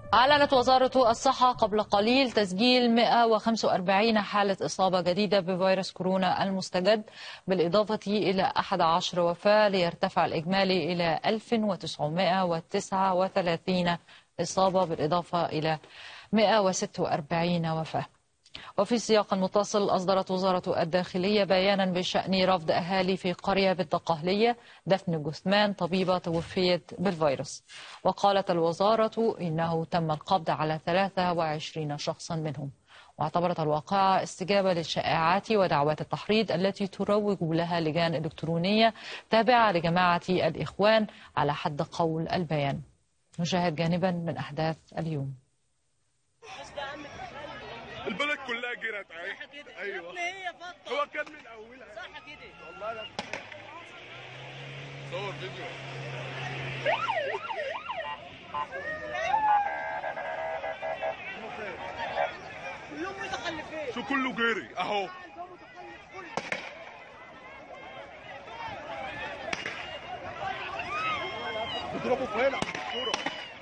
أعلنت وزارة الصحة قبل قليل تسجيل 145 حالة إصابة جديدة بفيروس كورونا المستجد بالإضافة إلى 11 وفاة ليرتفع الإجمالي إلى 1939 إصابة بالإضافة إلى 146 وفاة وفي سياق متصل أصدرت وزارة الداخلية بيانا بشأن رفض أهالي في قرية بالدقهلية دفن جثمان طبيبة توفيت بالفيروس وقالت الوزارة إنه تم القبض على 23 شخصا منهم واعتبرت الواقعة استجابة للشائعات ودعوات التحريض التي تروج لها لجان إلكترونية تابعة لجماعة الإخوان على حد قول البيان نشاهد جانبا من أحداث اليوم البلد كلها جرت اهي صح كده ايوه يا ابني هي فضه هو كان من اولها صح كده والله لا صور فيديو كلهم متخلفين شو كله جري اهو بيضربوا فين على الصوره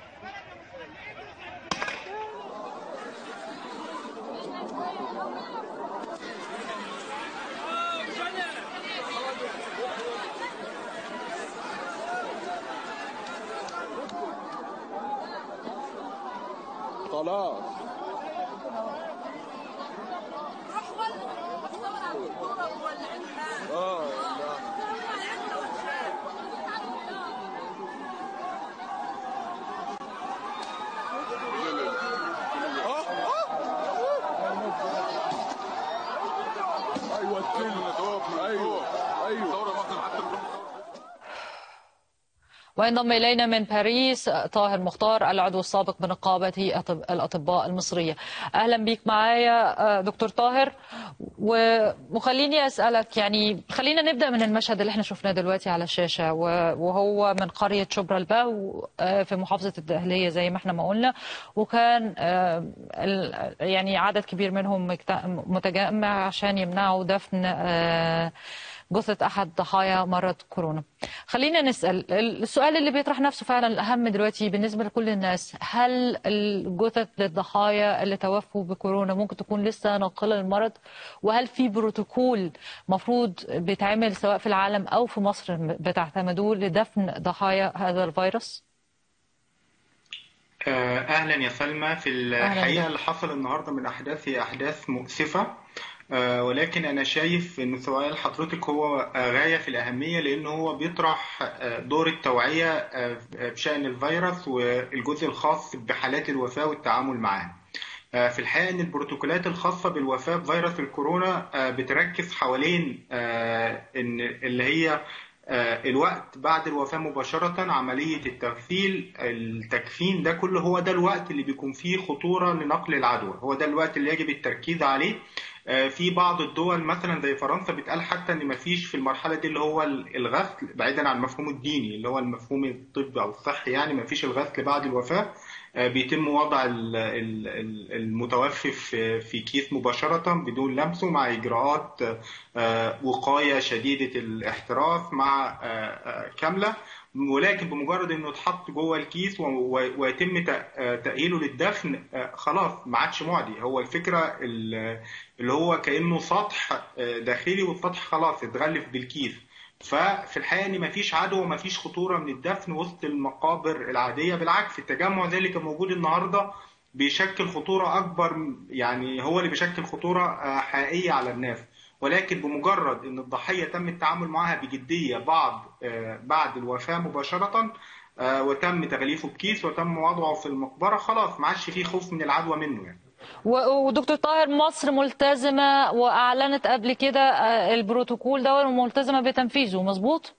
خلاص اه ايوه الكلمه ايوه ايوه وينضم إلينا من باريس طاهر مختار العضو السابق بنقابة أطب- الأطباء المصرية أهلا بيك معايا آه، دكتور طاهر و- وخليني أسألك يعني خلينا نبدأ من المشهد اللي احنا شفناه دلوقتي على الشاشة و- وهو من قرية شبرا الباو آه، في محافظة الدهلية زي ما احنا ما قلنا وكان آه، ال- يعني عدد كبير منهم مجت- متجمع عشان يمنعوا دفن آه، جثة أحد ضحايا مرض كورونا خلينا نسأل السؤال اللي بيطرح نفسه فعلا الأهم دلوقتي بالنسبة لكل الناس هل الجثث للضحايا اللي توفوا بكورونا ممكن تكون لسه ناقلة للمرض وهل في بروتوكول مفروض بيتعمل سواء في العالم أو في مصر بتعتمدوه لدفن ضحايا هذا الفيروس؟ آه، اهلا يا سلمى في أهلاً الحقيقه بك. اللي حصل النهارده من احداث هي احداث مؤسفه آه، ولكن انا شايف ان سؤال حضرتك هو آه، غايه في الاهميه لان هو بيطرح آه، دور التوعيه آه، بشان الفيروس والجزء الخاص بحالات الوفاه والتعامل معها آه، في الحقيقه ان البروتوكولات الخاصه بالوفاه بفيروس الكورونا آه، بتركز حوالين آه، ان اللي هي آه، الوقت بعد الوفاة مباشرة عملية التغسيل التكفين ده كله هو ده الوقت اللي بيكون فيه خطورة لنقل العدوى هو ده الوقت اللي يجب التركيز عليه آه، في بعض الدول مثلا زي فرنسا بيتقال حتى ان مفيش في المرحله دي اللي هو الغسل بعيدا عن المفهوم الديني اللي هو المفهوم الطبي او الصحي يعني مفيش الغسل بعد الوفاه آه، بيتم وضع ال- ال- ال- المتوفي في في كيس مباشره بدون لمسه مع اجراءات آه، وقايه شديده الاحتراس مع آه، آه، كامله ولكن بمجرد انه اتحط جوه الكيس و- و- ويتم تأ- آه، تأهيله للدفن آه، خلاص ما عادش معدي هو الفكره ال- اللي هو كانه سطح آه، داخلي والسطح خلاص اتغلف بالكيس ففي الحقيقه ان مفيش عدوى ومفيش خطوره من الدفن وسط المقابر العاديه بالعكس التجمع ذلك موجود النهارده بيشكل خطوره اكبر يعني هو اللي بيشكل خطوره آه، حقيقيه على الناس ولكن بمجرد ان الضحيه تم التعامل معها بجديه بعد آه، بعد الوفاه مباشره آه، وتم تغليفه بكيس وتم وضعه في المقبره خلاص ما عادش فيه خوف من العدوى منه يعني و- ودكتور طاهر مصر ملتزمة وأعلنت قبل كده آه، البروتوكول ده وملتزمة بتنفيذه مظبوط؟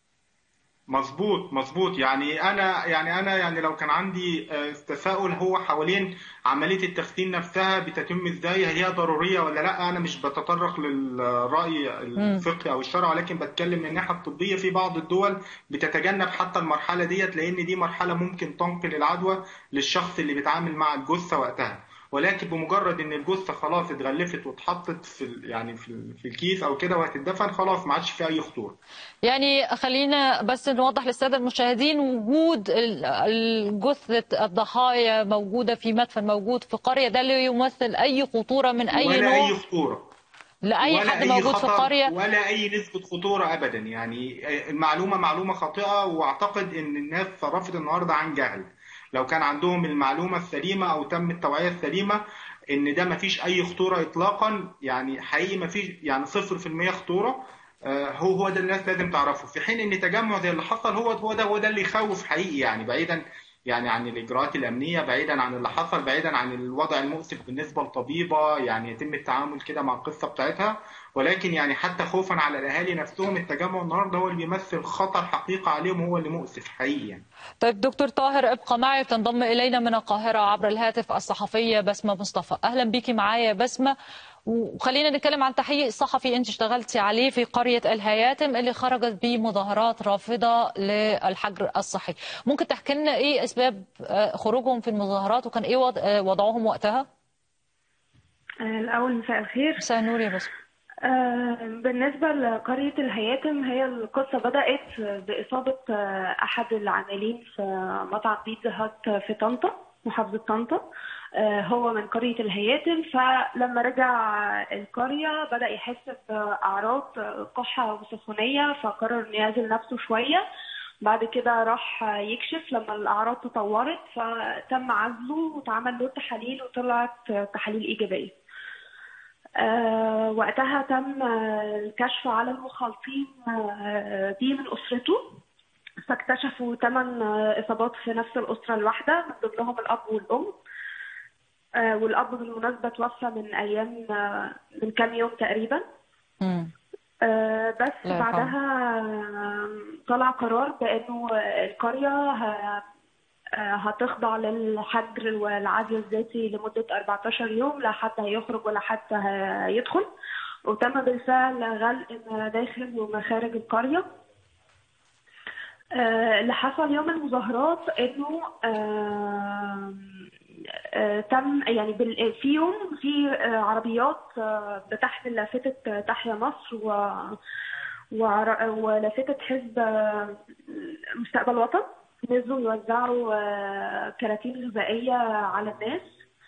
مظبوط مظبوط يعني انا يعني انا يعني لو كان عندي آه، تساؤل هو حوالين عمليه التخزين نفسها بتتم ازاي هي ضروريه ولا لا انا مش بتطرق للراي الفقهي او الشرع ولكن بتكلم من الناحيه الطبيه في بعض الدول بتتجنب حتى المرحله ديت لان دي مرحله ممكن تنقل العدوى للشخص اللي بيتعامل مع الجثه وقتها ولكن بمجرد ان الجثه خلاص اتغلفت واتحطت في ال- يعني في ال- في الكيس او كده وهتتدفن خلاص ما عادش في اي خطوره يعني خلينا بس نوضح للسادة المشاهدين وجود ال- الجثة الضحايا موجودة في مدفن موجود في قرية ده لا يمثل أي خطورة من أي ولا نوع اي خطوره لأي ولا حد اي موجود في خطر قرية ولا اي نسبه خطوره ابدا يعني المعلومه معلومه خاطئه واعتقد ان الناس صرفت النهارده عن جهل لو كان عندهم المعلومه السليمه او تم التوعيه السليمه ان ده ما فيش اي خطوره اطلاقا يعني حقيقي ما فيش يعني صفر في المية خطوره آه، هو هو ده الناس لازم تعرفه في حين ان تجمع زي اللي حصل هو هو ده هو ده اللي يخوف حقيقي يعني بعيدا يعني عن الاجراءات الامنيه بعيدا عن اللي حصل بعيدا عن الوضع المؤسف بالنسبه لطبيبه يعني يتم التعامل كده مع القصه بتاعتها ولكن يعني حتى خوفا على الاهالي نفسهم التجمع النهارده هو اللي بيمثل خطر حقيقه عليهم هو اللي مؤسف حقيقي يعني. طيب دكتور طاهر ابقى معي وتنضم إلينا من القاهرة عبر الهاتف الصحفية بسمة مصطفى أهلا بيكي معايا يا بسمة وخلينا نتكلم عن تحقيق صحفي انت اشتغلتي عليه في قرية الهياتم اللي خرجت بمظاهرات رافضة للحجر الصحي ممكن تحكي لنا ايه اسباب آه، خروجهم في المظاهرات وكان ايه وضع- آه، وضعهم وقتها الأول مساء الخير مساء النور يا بسمة آه، بالنسبة لقرية الهياتم هي القصة بدأت بإصابة آه، أحد العاملين في مطعم بيتزا هات في طنطا محافظة طنطا آه، هو من قرية الهياتم فلما رجع القرية بدأ يحس بأعراض كحة وسخونية فقرر إنه يعزل نفسه شوية بعد كده راح يكشف لما الأعراض تطورت فتم عزله واتعمل له تحاليل وطلعت تحاليل إيجابية. آه، وقتها تم آه، الكشف على المخالطين آه، دي من أسرته فاكتشفوا ثمان إصابات في نفس الأسرة الواحدة من ضمنهم الأب والأم آه، والأب بالمناسبة توفى من أيام آه، من كام يوم تقريبا مم. آه، بس الله يرحمه. بعدها آه، طلع قرار بأنه القرية ه- آه، هتخضع للحجر والعزل الذاتي لمدة 14 يوم لا حد هيخرج ولا حد هيدخل وتم بالفعل غلق مداخل ومخارج القرية آه، اللي حصل يوم المظاهرات انه آه، آه، تم يعني بال- في يوم في آه، عربيات آه، بتحمل لافتة تحيا مصر و وعر- ولافتة حزب آه، مستقبل وطن نزلوا يوزعوا آه، كراتين غذائية على الناس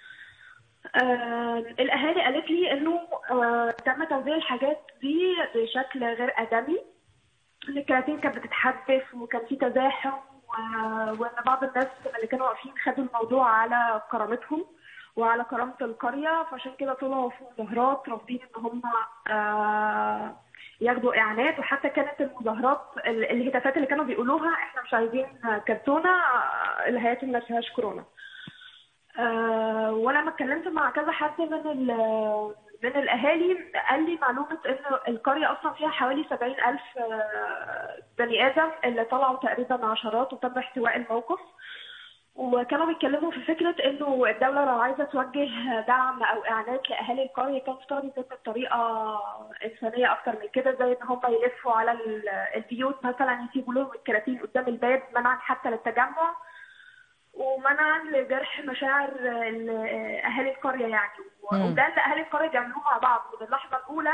آه، الأهالي قالت لي إنه آه، تم توزيع الحاجات دي بشكل غير آدمي الكراتين كانت بتتحدف وكان في تزاحم و- وان بعض الناس اللي كانوا واقفين خدوا الموضوع على كرامتهم وعلى كرامة القرية فعشان كده طلعوا في مظاهرات رافضين ان هم آه، ياخدوا اعانات وحتى كانت المظاهرات ال- الهتافات اللي كانوا بيقولوها احنا مش عايزين كرتونة آه، الهياتم ما فيهاش كورونا آه، ولما اتكلمت مع كذا حد من ال- من الاهالي قال لي معلومه ان القريه اصلا فيها حوالي 70 الف بني ادم اللي طلعوا تقريبا عشرات وتم احتواء الموقف وكانوا بيتكلموا في فكره انه الدوله لو عايزه توجه دعم او اعانات لاهالي القريه كان المفترض يتم بطريقه انسانيه اكتر من كده زي ان هم يلفوا على ال- البيوت مثلا يسيبوا لهم الكراتين قدام الباب منعا حتى للتجمع ومنعا لجرح مشاعر ال- اهالي القريه يعني مم. وده اللي اهالي القريه بيعملوه مع بعض من اللحظه الاولى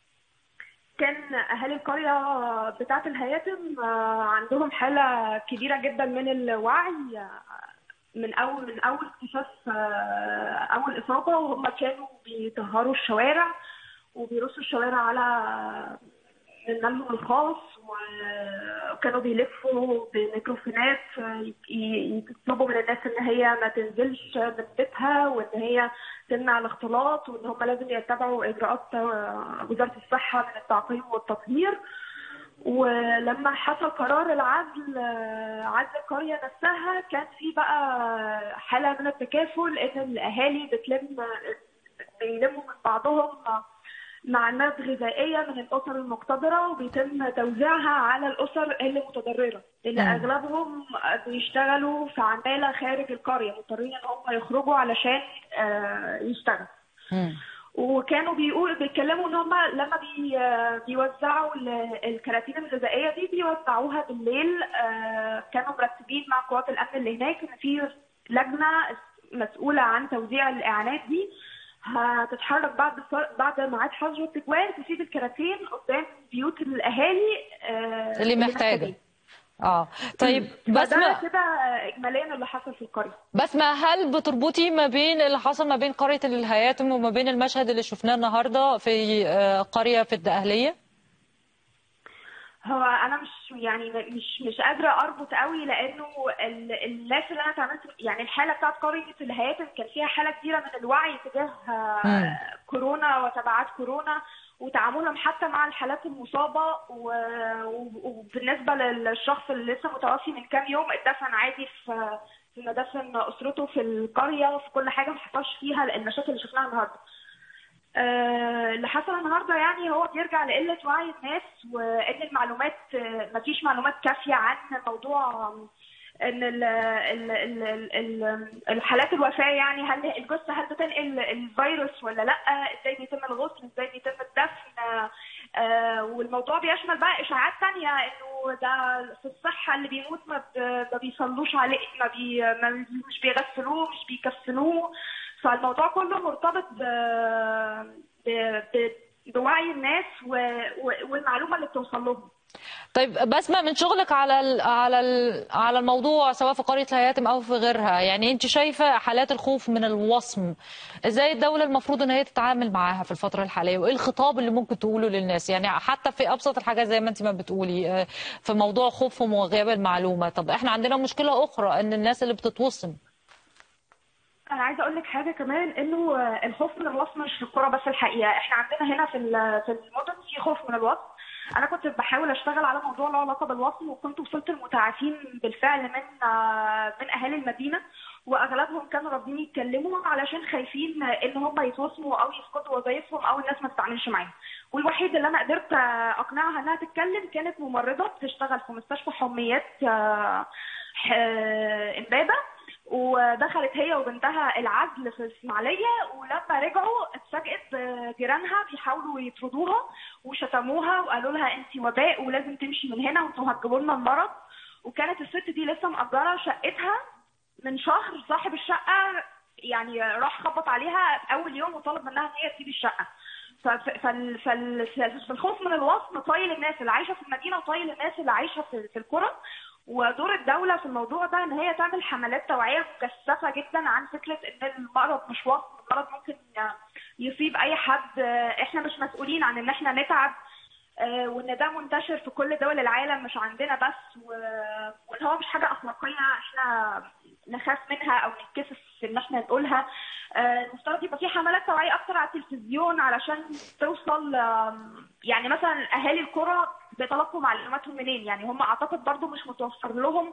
كان اهالي القريه بتاعه الهياتم آه، عندهم حاله كبيره جدا من الوعي آه، من اول من اول اكتشاف آه، اول اصابه وهم كانوا بيطهروا الشوارع وبيرصوا الشوارع على من مالهم الخاص و- وكانوا بيلفوا بميكروفونات ي- يطلبوا من الناس ان هي ما تنزلش من بيتها وان هي تمنع الاختلاط وان هم لازم يتبعوا اجراءات آه، وزاره الصحه من التعقيم والتطهير ولما حصل قرار العزل آه، عزل القريه نفسها كان في بقى حاله من التكافل ان الاهالي بتلم بيلموا من بعضهم معلومات غذائيه من الاسر المقتدره وبيتم توزيعها على الاسر اللي متضرره اللي مم. اغلبهم بيشتغلوا في عماله خارج القريه مضطرين ان هم يخرجوا علشان آه، يشتغلوا مم. وكانوا بيقول بيتكلموا ان هم لما بي بيوزعوا ال- الكراتين الغذائيه دي بيوزعوها بالليل آه، كانوا مرتبين مع قوات الامن اللي هناك ان في لجنه مسؤوله عن توزيع الاعانات دي هتتحرك بعد ف- بعد ميعاد حظر التجوال تسيب الكراتين قدام بيوت الاهالي آه، اللي محتاجه محتاجين. اه طيب فده بسمة كده اجماليا اللي حصل في القريه بسمة هل بتربطي ما بين اللي حصل ما بين قرية الهياتم وما بين المشهد اللي شفناه النهارده في آه، قرية في الدقهلية؟ هو انا مش يعني مش مش قادره اربط قوي لانه ال- الناس اللي انا اتعاملت يعني الحاله بتاعت قريه الهياتم كان فيها حاله كبيره من الوعي تجاه آه، مم. كورونا وتبعات كورونا وتعاملهم حتى مع الحالات المصابه و- و- وبالنسبه للشخص اللي لسه متوفي من كام يوم اتدفن عادي في في مدافن اسرته في القريه في كل حاجه ما حصلش فيها المشاكل اللي شفناها النهارده آه، اللي حصل النهارده يعني هو بيرجع لقله وعي الناس وان المعلومات آه، مفيش معلومات كافيه عن موضوع آم، ان ال ال ال ال ال الحالات الوفاه يعني هل الجثه هل بتنقل الفيروس ولا لا ازاي بيتم الغسل ازاي بيتم الدفن آه، آه، والموضوع بيشمل بقى اشاعات تانية انه ده في الصحه اللي بيموت ما ب- ما بيصلوش عليه ما, بي ما مش بيغسلوه مش بيكفنوه فالموضوع كله مرتبط ب... ب... ب... بوعي الناس و... و... والمعلومه اللي بتوصل لهم طيب بسمة من شغلك على ال على ال على الموضوع سواء في قرية الهياتم أو في غيرها يعني أنت شايفة حالات الخوف من الوصم إزاي الدولة المفروض إن هي تتعامل معاها في الفترة الحالية وإيه الخطاب اللي ممكن تقوله للناس يعني حتى في أبسط الحاجات زي ما أنت ما بتقولي آه، في موضوع خوفهم وغياب المعلومة طب إحنا عندنا مشكلة أخرى إن الناس اللي بتتوصم انا عايزه اقول لك حاجه كمان انه الخوف من الوصم مش في الكوره بس الحقيقه احنا عندنا هنا في ال- في المدن في خوف من الوصم انا كنت بحاول اشتغل على موضوع له علاقه بالوصم وكنت وصلت لمتعافين بالفعل من آه، من اهالي المدينه واغلبهم كانوا راضيين يتكلموا علشان خايفين ان هم يتوصموا او يفقدوا وظائفهم او الناس ما تتعاملش معاهم والوحيد اللي انا قدرت اقنعها انها تتكلم كانت ممرضه بتشتغل في مستشفى حميات آه، ح- امبابه ودخلت هي وبنتها العزل في الاسماعيليه ولما رجعوا اتفاجئت جيرانها بيحاولوا يطردوها وشتموها وقالوا لها انت وباء ولازم تمشي من هنا وانتوا هتجيبوا لنا المرض وكانت الست دي لسه مأجره شقتها من شهر صاحب الشقه يعني راح خبط عليها اول يوم وطلب منها ان هي تسيب الشقه ف- فال- فال- فالخوف من الوصم طايل الناس اللي عايشه في المدينه وطايل الناس اللي عايشه في في القرى ودور الدولة في الموضوع ده ان هي تعمل حملات توعية مكثفة جدا عن فكرة ان المرض مش وصف المرض ممكن يصيب اي حد احنا مش مسؤولين عن ان احنا نتعب آه، وان ده منتشر في كل دول العالم مش عندنا بس و- وان هو مش حاجة اخلاقية احنا نخاف منها او نتكسف ان احنا نقولها آه، المفترض يبقى في حملات توعية اكتر على التلفزيون علشان توصل آم، يعني مثلا اهالي القرى بيتلقوا معلوماتهم منين يعني هم اعتقد برضو مش متوفر لهم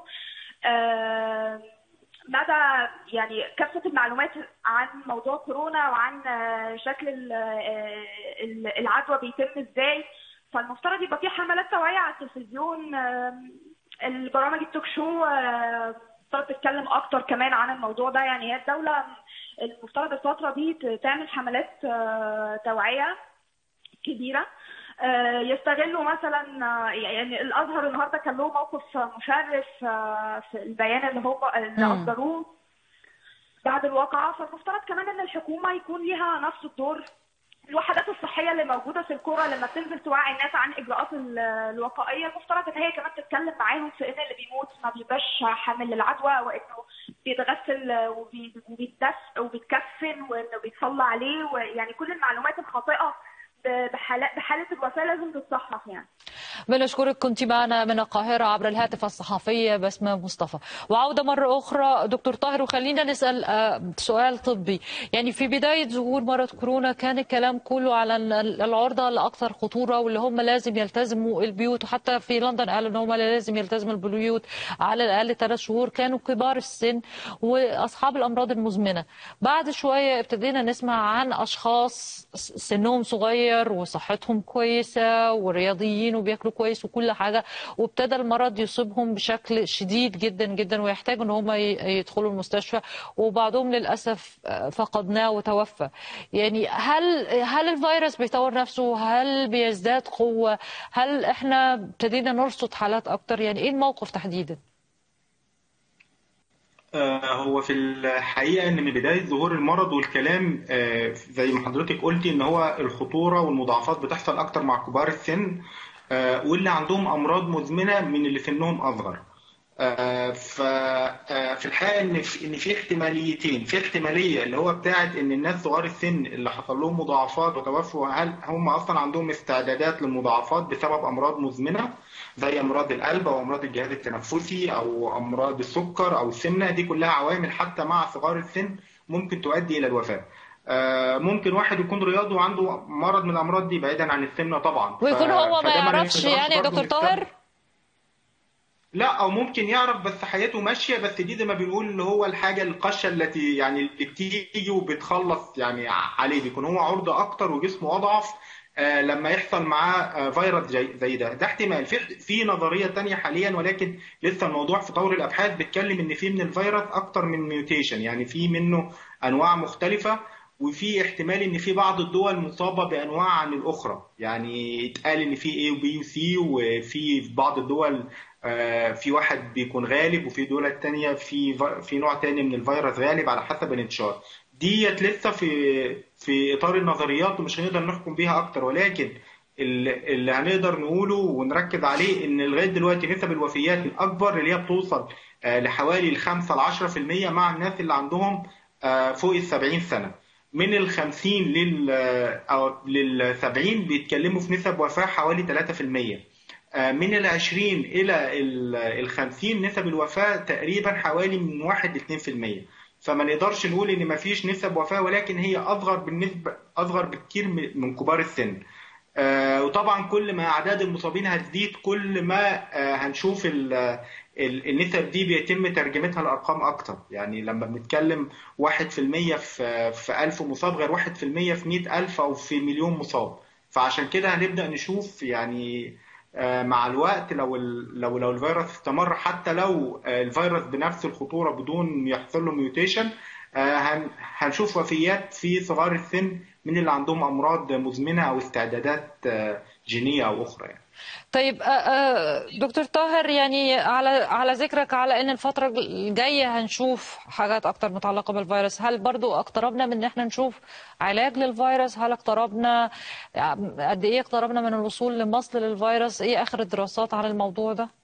آه، مدى يعني كافة المعلومات عن موضوع كورونا وعن آه، شكل ال- آه، ال- العدوى بيتم ازاي فالمفترض يبقى في حملات توعية على التلفزيون آه، البرامج التوك شو آه، المفترض تتكلم اكتر كمان عن الموضوع ده يعني هي الدولة المفترض الفترة دي ت- تعمل حملات آه، توعية كبيرة آه، يستغلوا مثلا آه، يعني الازهر النهارده كان له موقف مشرف آه، في البيان اللي هو اللي مم. اصدروه بعد الواقعه فالمفترض كمان ان الحكومه يكون ليها نفس الدور الوحدات الصحيه اللي موجوده في القرى لما بتنزل توعي الناس عن اجراءات ال- الوقائيه المفترض ان هي كمان تتكلم معاهم في ان اللي بيموت ما بيبقاش حامل للعدوى وانه بيتغسل وبي- وبيتدس وبيتكفن وانه بيتصلى عليه ويعني كل المعلومات الخاطئه بحالة بحالة الوفاة لازم تتصحح يعني بنشكرك كنت معنا من القاهرة عبر الهاتف الصحفية بسمة مصطفى وعودة مرة أخرى دكتور طاهر وخلينا نسأل آه، سؤال طبي يعني في بداية ظهور مرض كورونا كان الكلام كله على ال- ال- العرضة الأكثر خطورة واللي هم لازم يلتزموا البيوت وحتى في لندن قالوا إن هم لازم يلتزموا البيوت على الأقل ثلاث شهور كانوا كبار السن وأصحاب الأمراض المزمنة بعد شوية ابتدينا نسمع عن أشخاص س- سنهم صغير وصحتهم كويسة ورياضيين وبياكلوا كويس وكل حاجة وابتدى المرض يصيبهم بشكل شديد جدا جدا ويحتاجوا ان هم ي- يدخلوا المستشفى وبعضهم للاسف آه، فقدناه وتوفى يعني هل هل الفيروس بيطور نفسه هل بيزداد قوة هل احنا ابتدينا نرصد حالات اكتر يعني ايه الموقف تحديدا آه، هو في الحقيقة إن من بداية ظهور المرض والكلام آه، زي ما حضرتك قلتي إن هو الخطورة والمضاعفات بتحصل أكتر مع كبار السن آه، واللي عندهم أمراض مزمنة من اللي سنهم أصغر. ففي الحقيقة إن في إن في احتماليتين، في احتمالية اللي هو بتاعت إن الناس صغار السن اللي حصل لهم مضاعفات وتوفوا هل هم أصلا عندهم استعدادات للمضاعفات بسبب أمراض مزمنة؟ زي امراض القلب او امراض الجهاز التنفسي او امراض السكر او السمنه دي كلها عوامل حتى مع صغار السن ممكن تؤدي الى الوفاه آه، ممكن واحد يكون رياضي وعنده مرض من الامراض دي بعيدا عن السمنه طبعا ف- ويكون هو ما فده يعرفش نقدرش يعني يا برضه دكتور نستبعد. طاهر لا او ممكن يعرف بس حياته ماشيه بس دي زي ما بنقول اللي هو الحاجه القشه التي يعني اللي بتيجي وبتخلص يعني عليه بيكون هو عرضه اكتر وجسمه اضعف آه، لما يحصل معاه آه، فيروس زي زي ده ده احتمال في في نظريه تانية حاليا ولكن لسه الموضوع في طور الابحاث بتكلم ان في من الفيروس اكتر من ميوتيشن يعني في منه انواع مختلفه وفي احتمال ان في بعض الدول مصابه بانواع عن الاخرى يعني اتقال ان في A وبي وسي وفي في بعض الدول آه، في واحد بيكون غالب وفي دول تانية في في- في نوع تاني من الفيروس غالب على حسب الانتشار ديت لسه في في اطار النظريات ومش هنقدر نحكم بيها اكتر ولكن ال- اللي هنقدر نقوله ونركز عليه ان لغايه دلوقتي نسب الوفيات الاكبر اللي هي بتوصل آه، لحوالي ال 5 ل 10% مع الناس اللي عندهم آه، فوق ال 70 سنه من ال 50 لل او لل 70 بيتكلموا في نسب وفاه حوالي 3% آه، من ال 20 الى ال- ال 50 نسب الوفاه تقريبا حوالي من 1 ل 2% فما نقدرش نقول ان مفيش نسب وفاه ولكن هي اصغر بالنسبه اصغر بكتير من من كبار السن آه، وطبعا كل ما اعداد المصابين هتزيد كل ما آه، هنشوف ال- ال- النسب دي بيتم ترجمتها لارقام اكتر يعني لما بنتكلم 1% في في 1000 مصاب غير 1% في 100000 او في مليون مصاب فعشان كده هنبدا نشوف يعني آه، مع الوقت لو ال- لو لو الفيروس استمر حتى لو آه، الفيروس بنفس الخطوره بدون يحصل له ميوتيشن هن- هنشوف وفيات في صغار السن من اللي عندهم امراض مزمنه او استعدادات آه، جينيه او اخرى يعني. طيب آه، آه، دكتور طاهر يعني على على ذكرك على ان الفترة الجاية هنشوف حاجات اكتر متعلقة بالفيروس هل برضو اقتربنا من ان احنا نشوف علاج للفيروس هل اقتربنا قد ايه اقتربنا من الوصول لمصل للفيروس ايه اخر الدراسات على الموضوع ده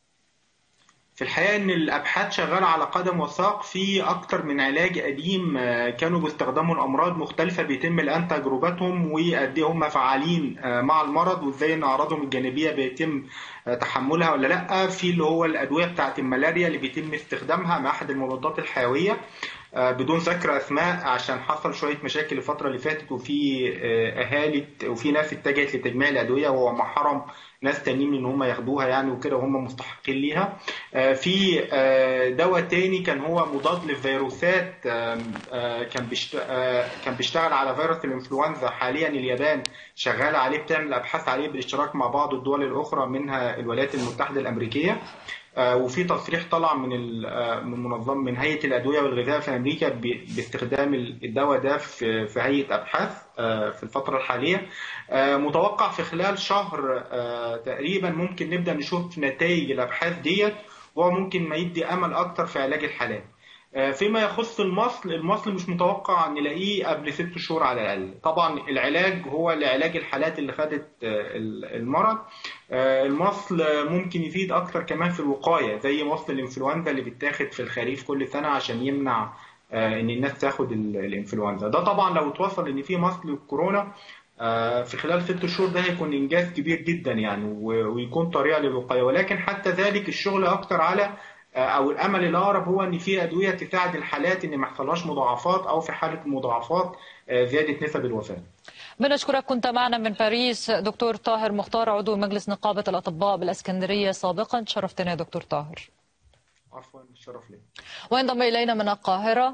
في الحقيقة إن الأبحاث شغالة على قدم وساق في أكتر من علاج قديم آه، كانوا بيستخدموا لأمراض مختلفة بيتم الآن تجربتهم وقد إيه هم فعالين آه، مع المرض وإزاي إن أعراضهم الجانبية بيتم آه، تحملها ولا لأ في اللي هو الأدوية بتاعة الملاريا اللي بيتم استخدامها مع أحد المضادات الحيوية آه، بدون ذكر أسماء عشان حصل شوية مشاكل الفترة اللي فاتت وفي آه، أهالي وفي ناس اتجهت لتجميع الأدوية وهو ما حرم ناس تانيين ان هم ياخدوها يعني وكده وهم مستحقين ليها آه، في آه، دواء تاني كان هو مضاد للفيروسات آم، آه، كان بيشت- آه، كان بيشتغل على فيروس الانفلونزا حاليا اليابان شغاله عليه بتعمل ابحاث عليه بالاشتراك مع بعض الدول الاخرى منها الولايات المتحده الامريكيه آه، وفي تصريح طلع من ال- آه، من منظمه من هيئه الادويه والغذاء في امريكا ب- باستخدام الدواء ده في في هيئه ابحاث آه، في الفتره الحاليه آه، متوقع في خلال شهر آه، تقريبا ممكن نبدا نشوف نتائج الابحاث ديت وهو ممكن ما يدي امل اكتر في علاج الحالات آه، فيما يخص المصل المصل مش متوقع نلاقيه قبل ست شهور على الاقل طبعا العلاج هو لعلاج الحالات اللي خدت آه، المرض آه، المصل ممكن يفيد اكتر كمان في الوقايه زي مصل الانفلونزا اللي بيتاخد في الخريف كل سنه عشان يمنع آه، ان الناس تاخد ال- الانفلونزا ده طبعا لو اتوصل ان في مصل الكورونا آه، في خلال ست شهور ده هيكون انجاز كبير جدا يعني و- ويكون طريقه للوقايه ولكن حتى ذلك الشغل اكتر على آه، او الامل الاقرب هو ان في ادويه تساعد الحالات ان ما يحصلهاش مضاعفات او في حاله مضاعفات آه، زياده نسب الوفاه بنشكرك كنت معنا من باريس دكتور طاهر مختار عضو مجلس نقابة الأطباء بالإسكندرية سابقا شرفتنا يا دكتور طاهر عفوا الشرف لي وينضم إلينا من القاهرة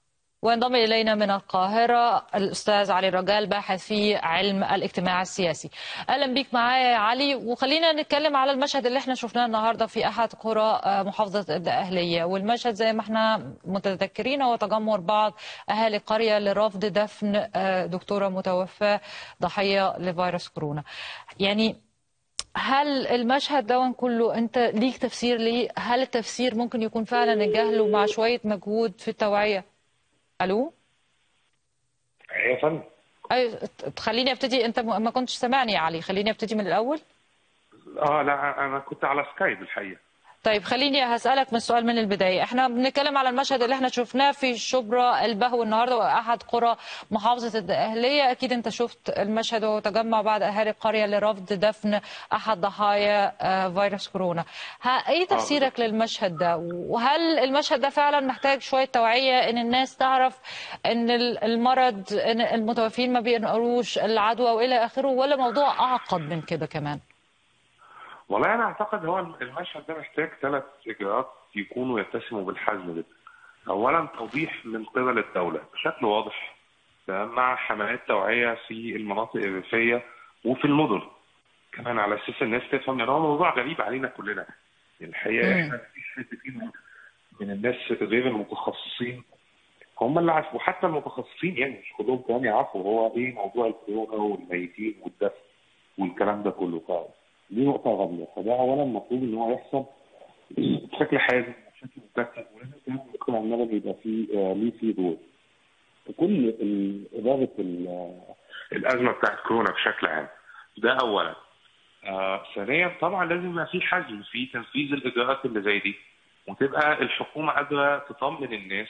وينضم إلينا من القاهرة الأستاذ علي رجال باحث في علم الاجتماع السياسي أهلا بيك معايا يا علي وخلينا نتكلم على المشهد اللي احنا شفناه النهاردة في أحد قرى آه، محافظة الدقهلية والمشهد زي ما احنا متذكرين هو تجمهر بعض أهالي القرية لرفض دفن آه، دكتورة متوفاة ضحية لفيروس كورونا يعني هل المشهد ده كله انت ليك تفسير ليه هل التفسير ممكن يكون فعلا الجهل ومع شويه مجهود في التوعيه الو يا فندم ايوه خليني ابتدي انت ما كنتش سامعني يا علي خليني ابتدي من الاول اه لا انا كنت على سكايب الحقيقه طيب خليني هسألك من السؤال من البداية احنا بنتكلم على المشهد اللي احنا شفناه في شبرا البهو النهاردة وأحد قرى محافظة الدقهلية أكيد أنت شفت المشهد وهو تجمع بعض أهالي القرية لرفض دفن أحد ضحايا آه، فيروس كورونا ها أي تفسيرك للمشهد ده وهل المشهد ده فعلا محتاج شوية توعية إن الناس تعرف إن المرض إن المتوفين ما بينقلوش العدوى وإلى آخره ولا موضوع أعقد من كده كمان والله انا اعتقد هو المشهد ده محتاج ثلاث اجراءات يكونوا يتسموا بالحزم جدا. اولا توضيح من قبل الدوله بشكل واضح مع حملات توعيه في المناطق الريفيه وفي المدن. كمان على اساس الناس تفهم لان هو موضوع غريب علينا كلنا. الحقيقه احنا مفيش حد فينا من الناس غير المتخصصين هم اللي عارفوا حتى المتخصصين يعني مش كلهم كمان يعرفوا هو ايه موضوع الكورونا والميتين والدفن والكلام ده كله فعلا. دي نقطة غبية فده أولا المفروض إن هو يحصل بشكل حازم بشكل مكثف ولازم كمان المجتمع المدني يبقى فيه آه، ليه فيه دور. في كل ال- إدارة ال- الأزمة بتاعت كورونا بشكل عام. ده أولا. آه ثانيا طبعا لازم يبقى في حزم في تنفيذ الإجراءات اللي زي دي وتبقى الحكومة قادرة تطمن الناس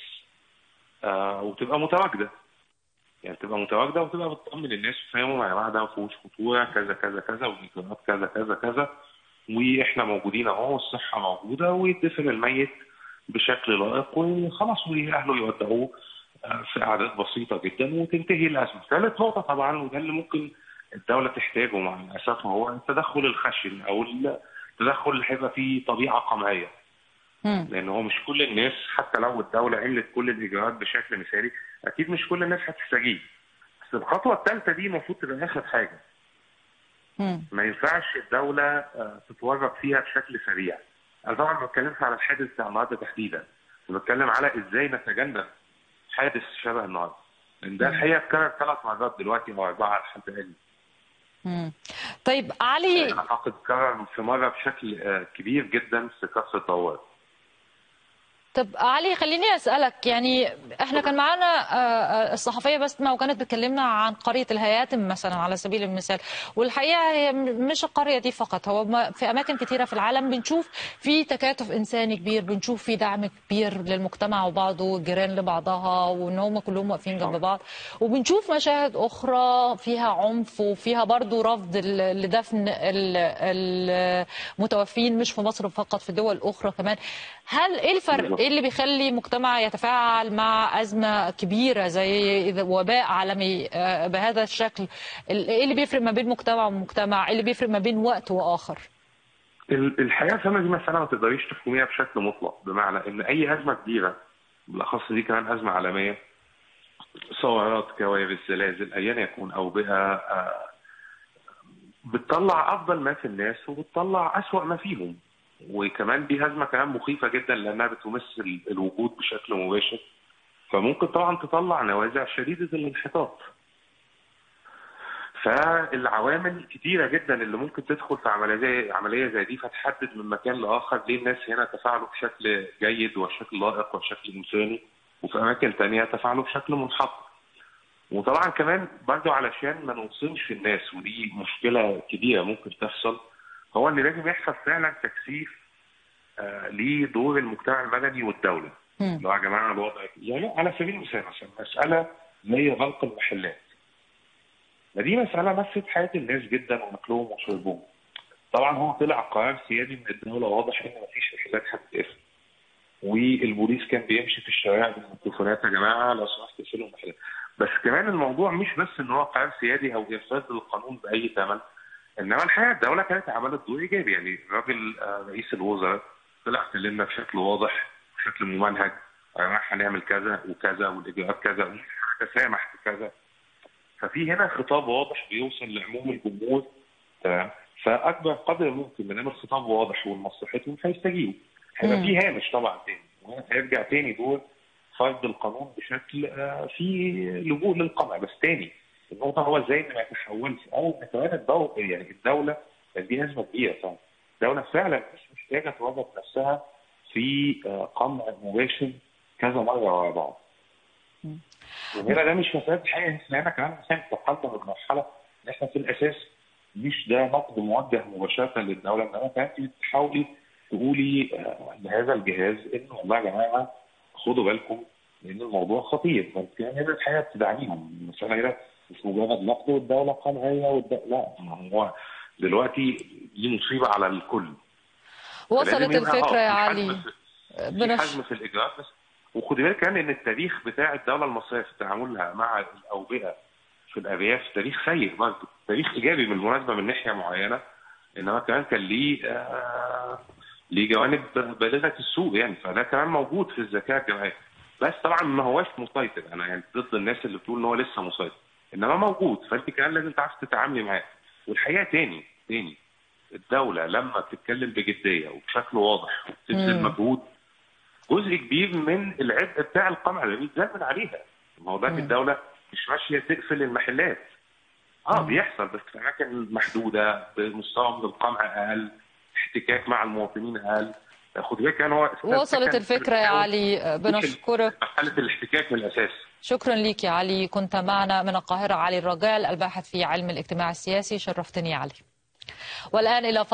آه وتبقى متواجدة. يعني تبقى متواجده وتبقى بتطمن الناس وفاهموا يا جماعه ده ما فيهوش خطوره كذا كذا كذا والاجراءات كذا كذا كذا واحنا موجودين اهو والصحه موجوده ويدفن الميت بشكل لائق وخلاص واهله يودعوه آه، في اعداد بسيطه جدا وتنتهي الازمه. ثالث نقطه طبعا وده اللي ممكن الدوله تحتاجه مع الاسف هو التدخل الخشن او التدخل اللي هيبقى فيه طبيعه قمعيه. مم. لان هو مش كل الناس حتى لو الدوله عملت كل الاجراءات بشكل مثالي اكيد مش كل الناس هتستجيب بس الخطوه الثالثه دي المفروض تبقى اخر حاجه مم. ما ينفعش الدوله آه، تتورط فيها بشكل سريع انا طبعا ما بتكلمش على الحادث بتاع النهارده تحديدا أنا بتكلم على ازاي نتجنب حادث شبه النهارده لان ده الحقيقه اتكرر ثلاث مرات دلوقتي او اربعه لحد الان مم. طيب علي انا اعتقد اتكرر في مره بشكل آه، كبير جدا في كسر الطوارئ طب علي خليني اسالك يعني احنا كان معانا آه، آه، الصحفيه بسمه وكانت بتكلمنا عن قريه الهياتم مثلا على سبيل المثال والحقيقه هي م- مش القريه دي فقط هو ما- في اماكن كثيره في العالم بنشوف في تكاتف انساني كبير بنشوف في دعم كبير للمجتمع وبعضه الجيران لبعضها وان هم كلهم واقفين جنب بعض وبنشوف مشاهد اخرى فيها عنف وفيها برضه رفض ل- لدفن ال- المتوفين مش في مصر فقط في دول اخرى كمان هل ايه الفرق بالظبط. ايه اللي بيخلي مجتمع يتفاعل مع ازمه كبيره زي إذا وباء عالمي آه، بهذا الشكل ال- ايه اللي بيفرق ما بين مجتمع ومجتمع ايه اللي بيفرق ما بين وقت واخر ال- الحقيقه فما دي مساله ما تقدريش تحكميها بشكل مطلق بمعنى ان اي ازمه كبيره بالاخص دي كمان ازمه عالميه ثورات كوارث زلازل ايا يكون اوبئه آه، بتطلع افضل ما في الناس وبتطلع اسوأ ما فيهم وكمان دي هزمه كمان مخيفه جدا لانها بتمثل الوجود بشكل مباشر فممكن طبعا تطلع نوازع شديده الانحطاط فالعوامل كتيرة جدا اللي ممكن تدخل في عملية زي عملية زي دي فتحدد من مكان لآخر ليه الناس هنا تفاعلوا بشكل جيد وشكل لائق وشكل إنساني وفي أماكن تانية تفاعلوا بشكل منحط. وطبعا كمان برضه علشان ما نوصلش الناس ودي مشكلة كبيرة ممكن تحصل هو إن لازم يحصل فعلا تكثيف آه لدور المجتمع المدني والدولة. مم. اللي هو يا جماعة الوضع يعني على سبيل المثال مثلا مسألة زي غلق المحلات. ما دي مسألة مست حياة الناس جدا وأكلهم وشربهم. طبعا هو طلع قرار سيادي من الدولة واضح إن مفيش رحلات هتتقفل. والبوليس كان بيمشي في الشوارع بالميكروفونات يا جماعة لو سمحت اقفلوا المحلات. بس كمان الموضوع مش بس إن هو قرار سيادي أو إنفاذ للقانون بأي ثمن. إنما الحقيقة الدولة كانت عملت دور إيجابي يعني الراجل آه، رئيس الوزراء طلع كلمنا بشكل واضح بشكل ممنهج يا جماعة هنعمل كذا وكذا والإجراءات كذا ونتسامح في كذا. ففي هنا خطاب واضح بيوصل لعموم الجمهور تمام فاكبر قدر ممكن ما دام الخطاب واضح ولمصلحتهم هيستجيبوا هيبقى مم. في هامش طبعا تاني وهنا هيرجع تاني دور فرض القانون بشكل آه، في لجوء للقمع بس تاني النقطه هو ازاي إن ما يتحولش او ان كمان الدور يعني الدوله لان دي ازمه كبيره فعلا الدوله فعلا مش محتاجه توظف نفسها في آه، قمع مباشر كذا مره ورا بعض وهنا ده مش مساله حاجه احنا كمان عشان تقدم المرحله ان احنا في الاساس مش ده نقد موجه مباشره للدوله انما كانت بتحاولي تقولي آه، لهذا الجهاز ان والله يا جماعه خدوا بالكم لان الموضوع خطير فانت يعني هنا الحقيقه بتدعميهم المساله هنا مش مجرد نقد والدوله قمعيه والد... لا ما هو دلوقتي دي مصيبه على الكل وصلت لازم يبقى الفكرة يا آه، في علي حجم في- في بنش... حجم في الاجراءات بس وخدي بالك كمان ان التاريخ بتاع الدوله المصريه في تعاملها مع الاوبئه في الارياف تاريخ سيء برضه تاريخ ايجابي بالمناسبه من ناحيه معينه انما كمان كان ليه آه ليه جوانب بالغه السوء يعني فده كمان موجود في الذكاء الجماعي بس طبعا ما هوش مسيطر انا يعني ضد الناس اللي بتقول ان هو لسه مسيطر انما موجود فانت كمان لازم تعرفي تتعاملي معاه والحقيقه تاني تاني الدوله لما بتتكلم بجديه وبشكل واضح وبتبذل مم. مجهود جزء كبير من العبء بتاع القمع ده بيتزال من عليها ما هو ده مم. الدوله مش ماشيه تقفل المحلات اه مم. بيحصل بس في اماكن محدوده بمستوى من القمع اقل احتكاك مع المواطنين اقل خد بالك يعني هو وصلت كان الفكرة يا علي بنشكرك مرحله الاحتكاك من الاساس شكرا لك يا علي كنت معنا من القاهرة علي الرجال الباحث في علم الاجتماع السياسي شرفتني يا علي والآن إلى